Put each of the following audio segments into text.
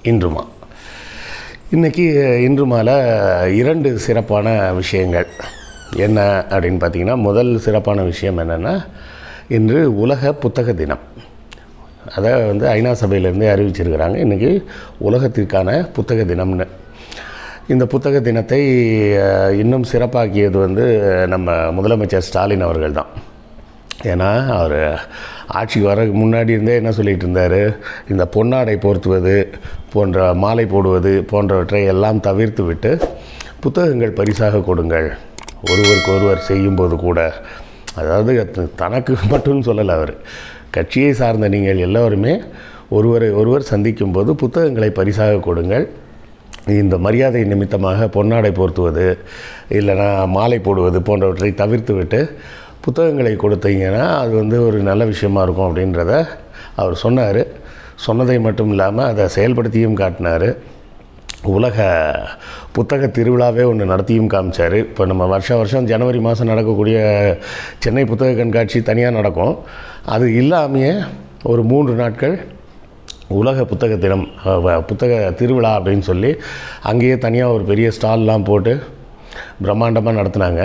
இன்றுமா இன்றைக்கி இன்றுமால இரண்டு சிறப்பான விஷயங்கள் என்ன அப்படின்னு பார்த்தீங்கன்னா முதல் சிறப்பான விஷயம் என்னென்னா இன்று உலக புத்தக தினம் அதை வந்து ஐநா சபையிலேருந்தே அறிவிச்சிருக்கிறாங்க இன்றைக்கி உலகத்திற்கான புத்தக தினம்னு இந்த புத்தக தினத்தை அஹ், இன்னும் சிறப்பாக்கியது வந்து நம்ம முதலமைச்சர் ஸ்டாலின் அவர்கள் தான் ஏன்னா அவர் ஆட்சிக்கு வர முன்னாடி இருந்தே என்ன சொல்லிகிட்டு இருந்தார் இந்த பொன்னாடை போர்த்துவது போன்ற மாலை போடுவது போன்றவற்றை எல்லாம் தவிர்த்து விட்டு புத்தகங்கள் பரிசாக கொடுங்கள் ஒருவருக்கு ஒருவர் செய்யும்போது கூட அதாவது த- தனக்கு மட்டும் சொல்லலை அவர் கட்சியை சார்ந்த நீங்கள் எல்லோருமே ஒருவரை ஒருவர் சந்திக்கும் போது புத்தகங்களை பரிசாக கொடுங்கள் இந்த மரியாதை நிமித்தமாக பொன்னாடை போர்த்துவது இல்லைன்னா மாலை போடுவது போன்றவற்றை தவிர்த்து விட்டு புத்தகங்களை கொடுத்தீங்கன்னா அது வந்து ஒரு நல்ல விஷயமா இருக்கும் அப்படின்றத அவர் சொன்னார் சொன்னதை மட்டும் இல்லாமல் அதை செயல்படுத்தியும் காட்டினார் உலக புத்தக திருவிழாவே ஒன்று நடத்தியும் காமிச்சார் இப்போ நம்ம வருஷம் வருஷம் ஜனவரி மாதம் நடக்கக்கூடிய சென்னை புத்தக கண்காட்சி தனியாக நடக்கும் அது இல்லாமையே ஒரு மூன்று நாட்கள் உலக புத்தக தினம் அஹ், வ- புத்தக திருவிழா அப்படின்னு சொல்லி அங்கேயே தனியாக ஒரு பெரிய ஸ்டால்லாம் போட்டு பிரம்மாண்டமாக நடத்துனாங்க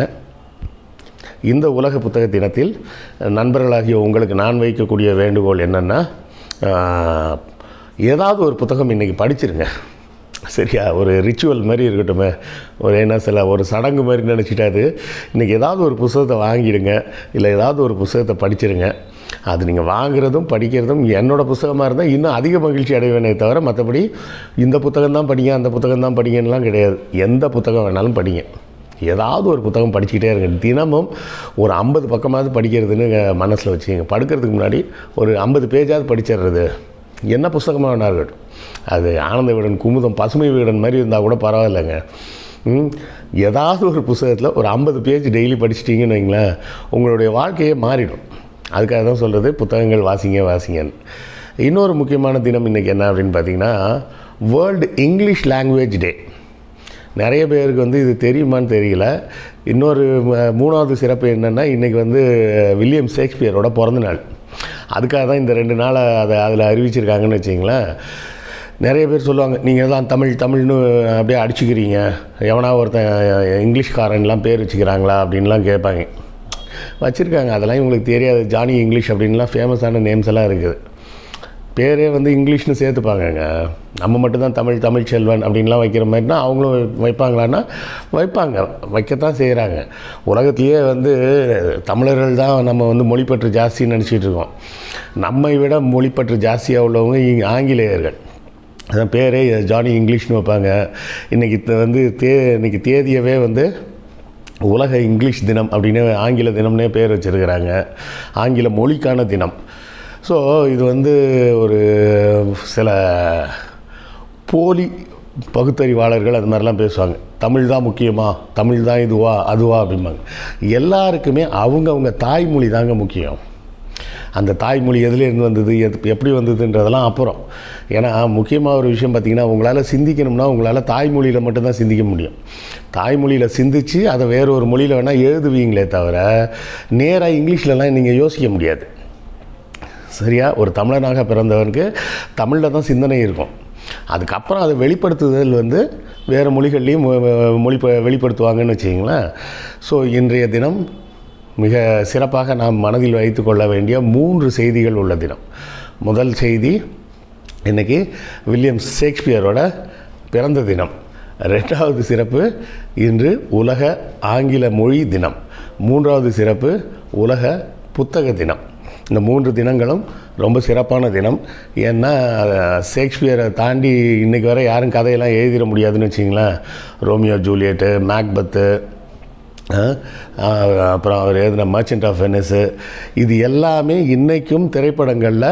இந்த உலக புத்தக தினத்தில் நண்பர்களாகிய உங்களுக்கு நான் வைக்கக்கூடிய வேண்டுகோள் என்னென்னா ஆஹ், ஏதாவது ஒரு புத்தகம் இன்றைக்கி படிச்சிருங்க சரியா ஒரு ரிச்சுவல் மாதிரி இருக்கட்டுமே ஒரு என்ன சில ஒரு சடங்கு மாதிரி நினச்சிட்டாது இன்றைக்கி ஏதாவது ஒரு புத்தகத்தை வாங்கிடுங்க இல்லை ஏதாவது ஒரு புத்தகத்தை படிச்சிருங்க அது நீங்கள் வாங்குறதும் படிக்கிறதும் என்னோடய புத்தகமாக இருந்தால் இன்னும் அதிக மகிழ்ச்சி அடைவேனே தவிர மற்றபடி இந்த புத்தகம் தான் படிங்க அந்த புத்தகம் தான் படிங்கன்னுலாம் கிடையாது எந்த புத்தகம் வேணாலும் படிங்க ஏதாவது ஒரு புத்தகம் படிச்சுக்கிட்டே இருங்க தினமும் ஒரு ஐம்பது பக்கமாவது படிக்கிறதுன்னு மனசில் வச்சுக்கோங்க படுக்கிறதுக்கு முன்னாடி ஒரு ஐம்பது பேஜாவது படிச்சிடுறது என்ன புஸ்தகமாக வேணா இருக்கட்டும் அது ஆனந்த விகடன் குமுதம் பசுமை விகடன் மாதிரி இருந்தால் கூட பரவாயில்லைங்க ம், ஏதாவது ஒரு புஸ்தகத்தில் ஒரு ஐம்பது பேஜ் டெய்லி படிச்சிட்டிங்கன்னு வைங்களேன் உங்களுடைய வாழ்க்கையே மாறிடும் அதுக்காக தான் சொல்கிறது புத்தகங்கள் வாசிங்க வாசிங்கன்னு இன்னொரு முக்கியமான தினம் இன்றைக்கி என்ன அப்படின்னு பார்த்தீங்கன்னா வேர்ல்டு இங்கிலீஷ் லாங்குவேஜ் டே நிறைய பேருக்கு வந்து இது தெரியுமான்னு தெரியல இன்னொரு ம- மூணாவது சிறப்பு என்னென்னா இன்றைக்கி வந்து வில்லியம் ஷேக்ஸ்பியரோட பிறந்த நாள் அதுக்காக தான் இந்த ரெண்டு நாளை அதை அதில் அறிவிச்சிருக்காங்கன்னு வச்சிங்களேன் நிறைய பேர் சொல்லுவாங்க நீங்கள் தான் தமிழ் தமிழ்னு அப்படியே அடிச்சுக்கிறீங்க எவனா ஒருத்தன் இங்கிலீஷ்காரன்லாம் பேர் வச்சுக்கிறாங்களா அப்படின்லாம் கேட்பாங்க வச்சுருக்காங்க அதெல்லாம் இவங்களுக்கு தெரியாது ஜானி இங்கிலீஷ் அப்படின்லாம் ஃபேமஸான நேம்ஸ் எல்லாம் இருக்குது பேரே வந்து இங்கிலீஷ்னு சேர்த்துப்பாங்கங்க நம்ம மட்டும்தான் தமிழ் தமிழ் செல்வன் அப்படின்லாம் வைக்கிற மாதிரினா அவங்களும் வைப்பாங்களான்னா வைப்பாங்க வைக்கத்தான் செய்கிறாங்க உலகத்திலேயே வந்து தமிழர்கள் தான் நம்ம வந்து மொழிப்பற்று ஜாஸ்தின்னு நினச்சிட்டு இருக்கோம் நம்மை விட மொழிப்பற்று ஜாஸ்தியாக உள்ளவங்க இங்க ஆங்கிலேயர்கள் அதான் பேரே ஜானி இங்கிலீஷ்னு வைப்பாங்க இன்றைக்கி வந்து தே இன்னைக்கு தேதியவே வந்து உலக இங்கிலீஷ் தினம் அப்படின்னு ஆங்கில தினம்னே பேர் வச்சுருக்கிறாங்க ஆங்கில மொழிக்கான தினம் ஸோ இது வந்து ஒரு சில போலி பகுத்தறிவாளர்கள் அது மாதிரிலாம் பேசுவாங்க தமிழ் தான் முக்கியமா தமிழ் தான் இதுவா அதுவா அப்படிம்பாங்க எல்லாருக்குமே அவங்கவுங்க தாய்மொழி தாங்க முக்கியம் அந்த தாய்மொழி எதுலேருந்து வந்தது எது எப்படி வந்ததுன்றதெல்லாம் அப்புறம் ஏன்னா முக்கியமாக ஒரு விஷயம் பார்த்திங்கன்னா உங்களால் சிந்திக்கணும்னா உங்களால் தாய்மொழியில் மட்டும்தான் சிந்திக்க முடியும் தாய்மொழியில் சிந்திச்சு அதை வேற ஒரு மொழியில் வேணால் எழுதுவீங்களே தவிர நேராக இங்கிலீஷ்லலாம் நீங்கள் யோசிக்க முடியாது சரியா ஒரு தமிழனாக பிறந்தவனுக்கு தமிழில் தான் சிந்தனை இருக்கும் அதுக்கப்புறம் அதை வெளிப்படுத்துதல் வந்து வேறு மொழிகள்லையும் மொ- மொ- மொழி ப- வெளிப்படுத்துவாங்கன்னு வச்சிங்களேன் ஸோ இன்றைய தினம் மிக சிறப்பாக நாம் மனதில் வைத்துக்கொள்ள வேண்டிய மூன்று செய்திகள் உள்ள தினம் முதல் செய்தி இன்றைக்கி வில்லியம் ஷேக்ஸ்பியரோட பிறந்த தினம் ரெண்டாவது சிறப்பு இன்று உலக ஆங்கில மொழி தினம் மூன்றாவது சிறப்பு உலக புத்தக தினம் இந்த மூன்று தினங்களும் ரொம்ப சிறப்பான தினம் ஏன்னா அஹ், ஷேக்ஸ்பியரை தாண்டி இன்றைக்கி வரை யாரும் கதையெல்லாம் எழுதிட முடியாதுன்னு வச்சிங்களேன் ரோமியோ ஜூலியட்டு மேக்பத்து அஹ், அஹ், அப்புறம் அவர் எழுதின மர்ச்சன்ட் ஆஃப் வெனிஸு இது எல்லாமே இன்றைக்கும் திரைப்படங்களில்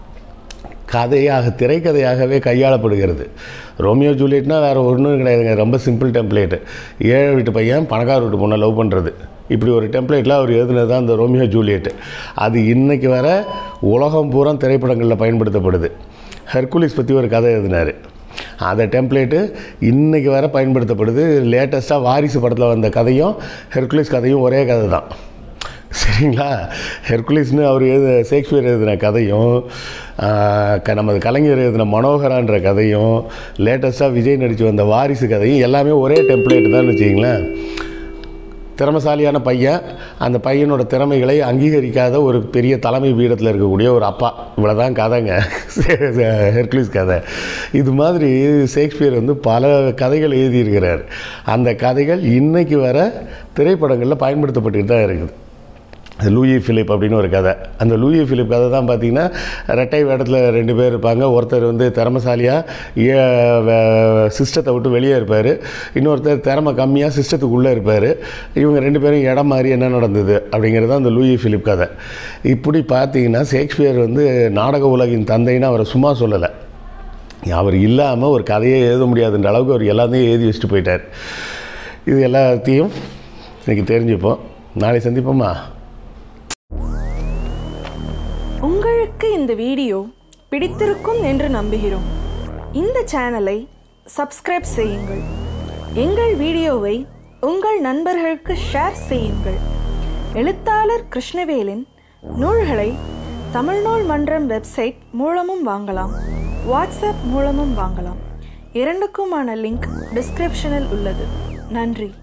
கதையாக திரைக்கதையாகவே கையாளப்படுகிறது ரோமியோ ஜூலியட்னா வேறு ஒன்றும் கிடையாதுங்க ரொம்ப சிம்பிள் டெம்ப்ளேட்டு ஏழை வீட்டு பையன் பணக்கார வீட்டு பொண்ணை லவ் பண்ணுறது இப்படி ஒரு டெம்ப்ளேட்டில் அவர் எழுதுனது தான் அந்த ரோமியோ ஜூலியட்டு அது இன்னைக்கு வர உலகம் பூரா திரைப்படங்களில் பயன்படுத்தப்படுது ஹெர்குலிஸ் பற்றி ஒரு கதை எழுதினார் அந்த டெம்ப்ளேட்டு இன்றைக்கி வர பயன்படுத்தப்படுது லேட்டஸ்ட்டாக வாரிசு படத்தில் வந்த கதையும் ஹெர்குலிஸ் கதையும் ஒரே கதை தான் சரிங்களா ஹெர்குலிஸ்னு அவர் எழுத ஷேக்ஸ்பியர் எழுதின கதையும் ஆஹ், க- நமது கலைஞர் எழுதின மனோகரான்ற கதையும் லேட்டஸ்ட்டாக விஜய் நடித்து வந்த வாரிசு கதையும் எல்லாமே ஒரே டெம்ப்ளேட் தான் வச்சுக்கிங்களேன் திறமசாலியான பையன் அந்த பையனோட திறமைகளை அங்கீகரிக்காத ஒரு பெரிய தலைமை பீடத்தில் இருக்கக்கூடிய ஒரு அப்பா இவ்வளோதான் கதைங்க ஹெர்குலிஸ் கதை இது மாதிரி ஷேக்ஸ்பியர் வந்து பல கதைகள் எழுதியிருக்கிறார் அந்த கதைகள் இன்னைக்கு வர திரைப்படங்களில் பயன்படுத்தப்பட்டுட்டு தான் இருக்குது லூயி ஃபிலிப் அப்படின்னு ஒரு கதை அந்த லூயி ஃபிலிப் கதை தான் பார்த்தீங்கன்னா ரெட்டை வேடத்தில் ரெண்டு பேர் இருப்பாங்க ஒருத்தர் வந்து திறமசாலியாக சிஸ்டத்தை விட்டு வெளியே இருப்பார் இன்னொருத்தர் திறமை கம்மியாக சிஸ்டத்துக்குள்ளே இருப்பார் இவங்க ரெண்டு பேரும் இடம் மாதிரி என்ன நடந்தது அப்படிங்கிறது தான் அந்த லூயி ஃபிலிப் கதை இப்படி பார்த்தீங்கன்னா ஷேக்ஸ்பியர் வந்து நாடக உலகின் தந்தைன்னு அவரை சும்மா சொல்லலை அவர் இல்லாமல் ஒரு கதையே எழுத முடியாதுன்ற அளவுக்கு அவர் எல்லாத்தையும் எழுதி வச்சுட்டு போயிட்டார் இது எல்லாத்தையும் இன்னைக்கு தெரிஞ்சுப்போம் நாளை சந்திப்போமா உங்களுக்கு இந்த வீடியோ பிடித்திருக்கும் என்று நம்புகிறோம் இந்த சேனலை சப்ஸ்கிரைப் செய்யுங்கள் எங்கள் வீடியோவை உங்கள் நண்பர்களுக்கு ஷேர் செய்யுங்கள் எழுத்தாளர் கிருஷ்ணவேலின் நூல்களை தமிழ்நூல் மன்றம் வெப்சைட் மூலமும் வாங்கலாம் வாட்ஸ்அப் மூலமும் வாங்கலாம் இரண்டுக்குமான லிங்க் டிஸ்கிரிப்ஷனில் உள்ளது நன்றி